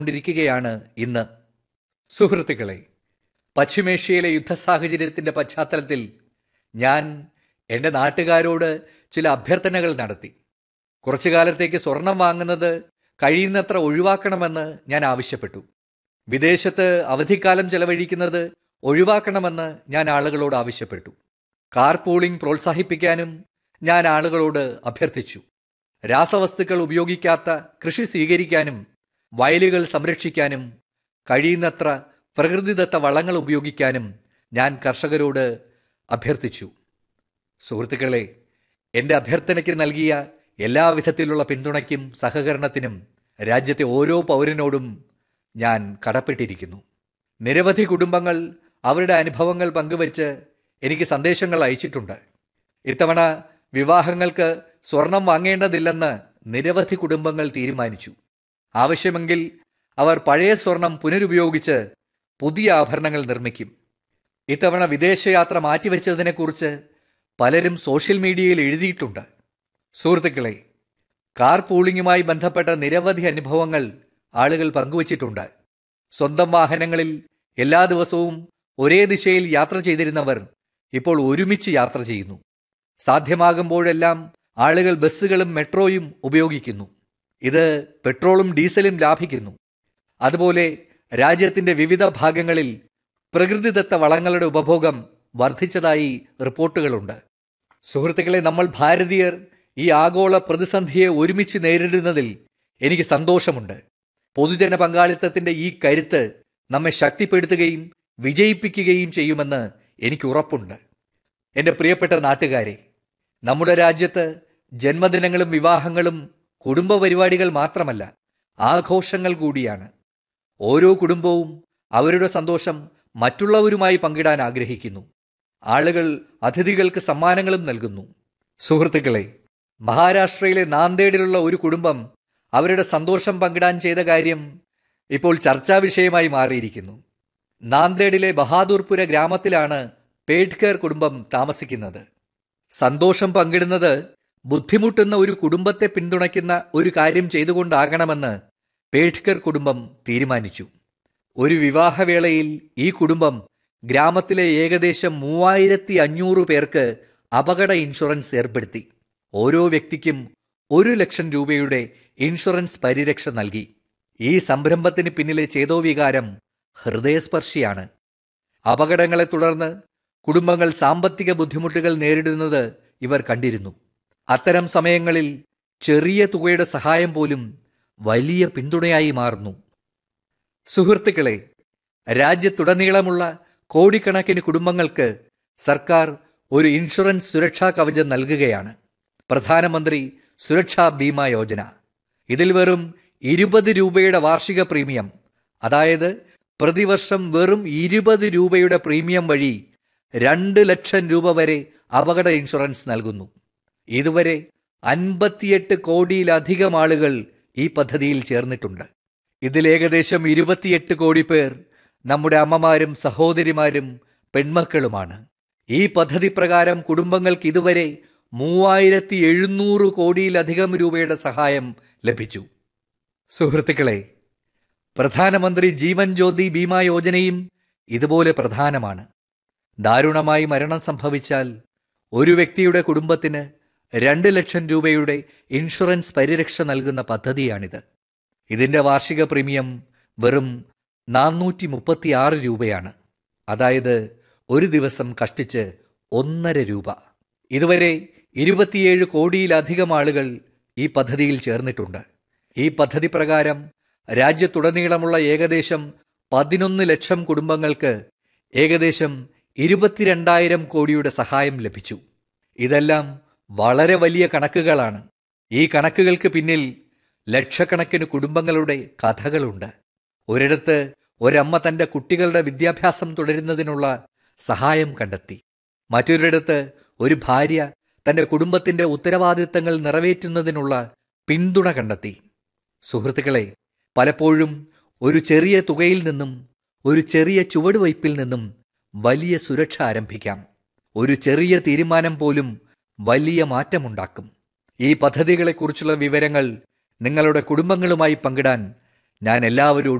കൊണ്ടിരിക്കുകയാണ് ഇന്ന് സുഹൃത്തുക്കളെ പശ്ചിമേഷ്യയിലെ യുദ്ധ സാഹചര്യത്തിന്റെ പശ്ചാത്തലത്തിൽ ഞാൻ എൻ്റെ നാട്ടുകാരോട് ചില അഭ്യർത്ഥനകൾ നടത്തി കുറച്ചു കാലത്തേക്ക് സ്വർണം വാങ്ങുന്നത് കഴിയുന്നത്ര ഒഴിവാക്കണമെന്ന് ഞാൻ ആവശ്യപ്പെട്ടു വിദേശത്ത് അവധിക്കാലം ചെലവഴിക്കുന്നത് ഒഴിവാക്കണമെന്ന് ഞാൻ ആളുകളോട് ആവശ്യപ്പെട്ടു കാർ പൂളിംഗ് പ്രോത്സാഹിപ്പിക്കാനും ഞാൻ ആളുകളോട് അഭ്യർത്ഥിച്ചു രാസവസ്തുക്കൾ ഉപയോഗിക്കാത്ത കൃഷി സ്വീകരിക്കാനും വയലുകൾ സംരക്ഷിക്കാനും കഴിയുന്നത്ര പ്രകൃതിദത്ത വളങ്ങൾ ഉപയോഗിക്കാനും ഞാൻ കർഷകരോട് അഭ്യർത്ഥിച്ചു സുഹൃത്തുക്കളെ എൻ്റെ അഭ്യർത്ഥനയ്ക്ക് നൽകിയ എല്ലാവിധത്തിലുള്ള പിന്തുണയ്ക്കും സഹകരണത്തിനും രാജ്യത്തെ ഓരോ പൗരനോടും ഞാൻ കടപ്പെട്ടിരിക്കുന്നു നിരവധി കുടുംബങ്ങൾ അവരുടെ അനുഭവങ്ങൾ പങ്കുവച്ച് എനിക്ക് സന്ദേശങ്ങൾ അയച്ചിട്ടുണ്ട് ഇത്തവണ വിവാഹങ്ങൾക്ക് സ്വർണം വാങ്ങേണ്ടതില്ലെന്ന് നിരവധി കുടുംബങ്ങൾ തീരുമാനിച്ചു ആവശ്യമെങ്കിൽ അവർ പഴയ സ്വർണം പുനരുപയോഗിച്ച് പുതിയ ആഭരണങ്ങൾ നിർമ്മിക്കും ഇത്തവണ വിദേശയാത്ര മാറ്റിവെച്ചതിനെക്കുറിച്ച് പലരും സോഷ്യൽ മീഡിയയിൽ എഴുതിയിട്ടുണ്ട് സുഹൃത്തുക്കളെ കാർ പൂളിങ്ങുമായി ബന്ധപ്പെട്ട നിരവധി അനുഭവങ്ങൾ ആളുകൾ പങ്കുവച്ചിട്ടുണ്ട് സ്വന്തം വാഹനങ്ങളിൽ എല്ലാ ദിവസവും ഒരേ ദിശയിൽ യാത്ര ചെയ്തിരുന്നവർ ഇപ്പോൾ ഒരുമിച്ച് യാത്ര ചെയ്യുന്നു സാധ്യമാകുമ്പോഴെല്ലാം ആളുകൾ ബസ്സുകളും മെട്രോയും ഉപയോഗിക്കുന്നു ഇത് പെട്രോളും ഡീസലും ലാഭിക്കുന്നു അതുപോലെ രാജ്യത്തിന്റെ വിവിധ ഭാഗങ്ങളിൽ പ്രകൃതിദത്ത വളങ്ങളുടെ ഉപഭോഗം വർദ്ധിച്ചതായി റിപ്പോർട്ടുകളുണ്ട് സുഹൃത്തുക്കളെ നമ്മൾ ഭാരതീയർ ഈ ആഗോള പ്രതിസന്ധിയെ ഒരുമിച്ച് നേരിടുന്നതിൽ എനിക്ക് സന്തോഷമുണ്ട് പൊതുജന പങ്കാളിത്തത്തിന്റെ ഈ കരുത്ത് നമ്മെ ശക്തിപ്പെടുത്തുകയും വിജയിപ്പിക്കുകയും ചെയ്യുമെന്ന് എനിക്ക് ഉറപ്പുണ്ട് എൻ്റെ പ്രിയപ്പെട്ട നാട്ടുകാരെ നമ്മുടെ രാജ്യത്ത് ജന്മദിനങ്ങളും വിവാഹങ്ങളും കുടുംബ പരിപാടികൾ മാത്രമല്ല ആഘോഷങ്ങൾ കൂടിയാണ് ഓരോ കുടുംബവും അവരുടെ സന്തോഷം മറ്റുള്ളവരുമായി പങ്കിടാൻ ആഗ്രഹിക്കുന്നു ആളുകൾ അതിഥികൾക്ക് സമ്മാനങ്ങളും നൽകുന്നു സുഹൃത്തുക്കളെ മഹാരാഷ്ട്രയിലെ നാന്ദേഡിലുള്ള ഒരു കുടുംബം അവരുടെ സന്തോഷം പങ്കിടാൻ ചെയ്ത കാര്യം ഇപ്പോൾ ചർച്ചാ വിഷയമായി മാറിയിരിക്കുന്നു നാന്ദേഡിലെ ബഹാദൂർപുര ഗ്രാമത്തിലാണ് പേഡ്കർ കുടുംബം താമസിക്കുന്നത് സന്തോഷം പങ്കിടുന്നത് ബുദ്ധിമുട്ടുന്ന ഒരു കുടുംബത്തെ പിന്തുണയ്ക്കുന്ന ഒരു കാര്യം ചെയ്തുകൊണ്ടാകണമെന്ന് പേഡ്കർ കുടുംബം തീരുമാനിച്ചു ഒരു വിവാഹവേളയിൽ ഈ കുടുംബം ഗ്രാമത്തിലെ ഏകദേശം മൂവായിരത്തി അഞ്ഞൂറ് പേർക്ക് അപകട ഇൻഷുറൻസ് ഏർപ്പെടുത്തി ഓരോ വ്യക്തിക്കും ഒരു ലക്ഷം രൂപയുടെ ഇൻഷുറൻസ് പരിരക്ഷ നൽകി ഈ സംരംഭത്തിന് പിന്നിലെ ചേതോവികാരം ഹൃദയസ്പർശിയാണ് അപകടങ്ങളെ തുടർന്ന് കുടുംബങ്ങൾ സാമ്പത്തിക ബുദ്ധിമുട്ടുകൾ നേരിടുന്നത് ഇവർ കണ്ടിരുന്നു അത്തരം സമയങ്ങളിൽ ചെറിയ തുകയുടെ സഹായം പോലും വലിയ പിന്തുണയായി മാറുന്നു സുഹൃത്തുക്കളെ രാജ്യത്തുടനീളമുള്ള കോടിക്കണക്കിന് കുടുംബങ്ങൾക്ക് സർക്കാർ ഒരു ഇൻഷുറൻസ് സുരക്ഷാ കവചം നൽകുകയാണ് പ്രധാനമന്ത്രി സുരക്ഷാ ബീമ യോജന ഇതിൽ വെറും ഇരുപത് രൂപയുടെ വാർഷിക പ്രീമിയം അതായത് പ്രതിവർഷം വെറും ഇരുപത് രൂപയുടെ പ്രീമിയം വഴി രണ്ട് ലക്ഷം രൂപ വരെ അപകട ഇൻഷുറൻസ് നൽകുന്നു ഇതുവരെ അൻപത്തിയെട്ട് കോടിയിലധികം ആളുകൾ ഈ പദ്ധതിയിൽ ചേർന്നിട്ടുണ്ട് ഇതിൽ ഏകദേശം ഇരുപത്തിയെട്ട് കോടി പേർ നമ്മുടെ അമ്മമാരും സഹോദരിമാരും പെൺമക്കളുമാണ് ഈ പദ്ധതി പ്രകാരം കുടുംബങ്ങൾക്ക് ഇതുവരെ മൂവായിരത്തി എഴുന്നൂറ് കോടിയിലധികം രൂപയുടെ സഹായം ലഭിച്ചു സുഹൃത്തുക്കളെ പ്രധാനമന്ത്രി ജീവൻ ജ്യോതി ബീമാ യോജനയും ഇതുപോലെ പ്രധാനമാണ് ദാരുണമായി മരണം സംഭവിച്ചാൽ ഒരു വ്യക്തിയുടെ കുടുംബത്തിന് രണ്ട് ലക്ഷം രൂപയുടെ ഇൻഷുറൻസ് പരിരക്ഷ നൽകുന്ന പദ്ധതിയാണിത് ഇതിന്റെ വാർഷിക പ്രീമിയം വെറും നാനൂറ്റി മുപ്പത്തി ആറ് രൂപയാണ് അതായത് ഒരു ദിവസം കഷ്ടിച്ച് ഒന്നര രൂപ ഇതുവരെ ഇരുപത്തിയേഴ് കോടിയിലധികം ആളുകൾ ഈ പദ്ധതിയിൽ ചേർന്നിട്ടുണ്ട് ഈ പദ്ധതി പ്രകാരം രാജ്യത്തുടനീളമുള്ള ഏകദേശം പതിനൊന്ന് ലക്ഷം കുടുംബങ്ങൾക്ക് ഏകദേശം ഇരുപത്തിരണ്ടായിരം കോടിയുടെ സഹായം ലഭിച്ചു ഇതെല്ലാം വളരെ വലിയ കണക്കുകളാണ് ഈ കണക്കുകൾക്ക് പിന്നിൽ ലക്ഷക്കണക്കിന് കുടുംബങ്ങളുടെ കഥകളുണ്ട് ഒരിടത്ത് ഒരമ്മ തന്റെ കുട്ടികളുടെ വിദ്യാഭ്യാസം തുടരുന്നതിനുള്ള സഹായം കണ്ടെത്തി മറ്റൊരിടത്ത് ഒരു ഭാര്യ തന്റെ കുടുംബത്തിന്റെ ഉത്തരവാദിത്തങ്ങൾ നിറവേറ്റുന്നതിനുള്ള പിന്തുണ കണ്ടെത്തി സുഹൃത്തുക്കളെ പലപ്പോഴും ഒരു ചെറിയ തുകയിൽ നിന്നും ഒരു ചെറിയ ചുവടുവയ്പിൽ നിന്നും വലിയ സുരക്ഷ ആരംഭിക്കാം ഒരു ചെറിയ തീരുമാനം പോലും വലിയ മാറ്റമുണ്ടാക്കും ഈ പദ്ധതികളെക്കുറിച്ചുള്ള വിവരങ്ങൾ നിങ്ങളുടെ കുടുംബങ്ങളുമായി പങ്കിടാൻ ഞാൻ എല്ലാവരോടും